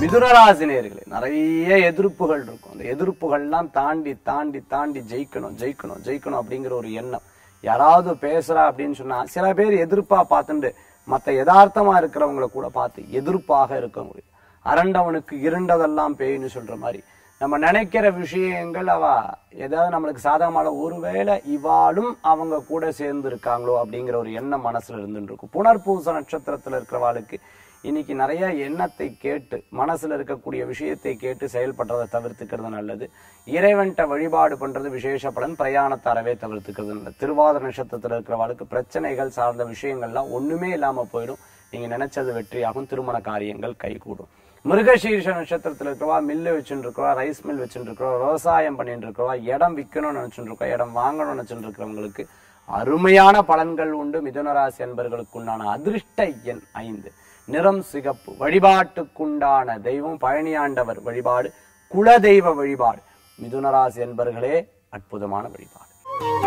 மிதுனராசினியர்களே நிறைய எதிர்ப்புகள் இருக்கும் அந்த எதிர்ப்புகள்லாம் தாண்டி தாண்டி தாண்டி ஜெயிக்கணும் ஜெயிக்கணும் ஜெயிக்கணும் அப்படிங்கிற ஒரு எண்ணம் யாராவது பேசுறா அப்படின்னு சொன்னா சில பேர் எதிர்ப்பா பார்த்துட்டு மத்த யதார்த்தமா இருக்கிறவங்கள கூட பார்த்து எதிர்ப்பாக இருக்க முடியும் அரண்டவனுக்கு இருண்டதெல்லாம் பேய்னு சொல்ற மாதிரி நம்ம நினைக்கிற விஷயங்கள் அவ ஏதாவது நம்மளுக்கு சாதகமான ஒருவேளை இவாளும் அவங்க கூட சேர்ந்து இருக்காங்களோ அப்படிங்கிற ஒரு எண்ணம் மனசுல இருந்துட்டு இருக்கும் புனர்பூச நட்சத்திரத்துல இருக்கிறவாளுக்கு இன்னைக்கு நிறைய எண்ணத்தை கேட்டு மனசுல இருக்கக்கூடிய விஷயத்தை கேட்டு செயல்படுறதை தவிர்த்துக்கிறது நல்லது இறைவன்கிட்ட வழிபாடு பண்றது விசேஷ பலன் பிரயாணத்தை அறவே தவிர்த்துக்கிறது நல்லது திருவாதிர நட்சத்திரத்துல இருக்கிறவாளுக்கு பிரச்சனைகள் சார்ந்த விஷயங்கள்லாம் ஒண்ணுமே இல்லாம போயிடும் நீங்க நினைச்சது வெற்றியாகும் திருமண காரியங்கள் கைகூடும் மிருகசீர்ஷ நட்சத்திரத்துல இருக்கிறவா மில்லு வச்சுட்டு இருக்கிறவா ரைஸ் மில் வச்சுட்டு இருக்கிறவா விவசாயம் பண்ணிட்டு இருக்கிறவா இடம் விற்கணும்னு நினைச்சுட்டு இருக்கவா இடம் வாங்கணும்னு நினைச்சுட்டு இருக்கிறவங்களுக்கு அருமையான பலன்கள் உண்டு மிதுனராசி அன்பர்களுக்கு உண்டான அதிர்ஷ்ட எண் ஐந்து நிறம் சிகப்பு வழிபாட்டுக்குண்டான தெய்வம் பழனியாண்டவர் வழிபாடு குலதெய்வ வழிபாடு மிதுனராசி என்பர்களே அற்புதமான வழிபாடு